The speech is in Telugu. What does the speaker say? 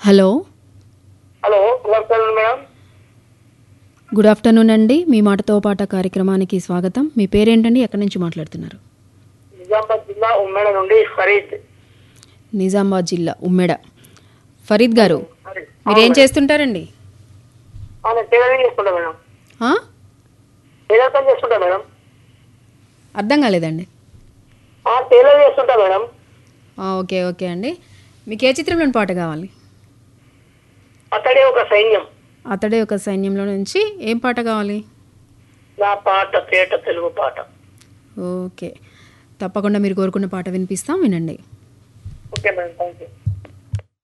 Hello hello good afternoon madam good afternoon అండి మీ మాటతో పాట కార్యక్రమానికి స్వాగతం మీ పేరేంటండి ఎక్కడి నుంచి మాట్లాడుతున్నారు నిజామాబాద్ జిల్లా ఉమ్మేడ నుండి ఫరీద్ నిజామాబాద్ జిల్లా ఉమ్మెడ ఫరీద్ గారు ఫరీద్. మీరు ఏం చేస్తుంటారండి ఆ, నేను టైలరింగ్ చేసుకుంటా మేడం ఆ? టైలర్ పని చేసుకుంటా మేడం అర్థం కాలేదండి ఆ, టైలర్ చేస్తుంటా మేడం ఆ, ఓకే ఓకే అండి మీకు ఏ చిత్రంలోని పాట కావాలి అతడే ఒక సైన్యం అతడే ఒక సైన్యంలో నుంచి ఏం పాట కావాలి నా పాట తేట తెలుగు పాట ఓకే తప్పకుండా మీరు కోరుకున్న పాట వినిపిస్తాం వినండి ఓకే మేడం థ్యాంక్ యూ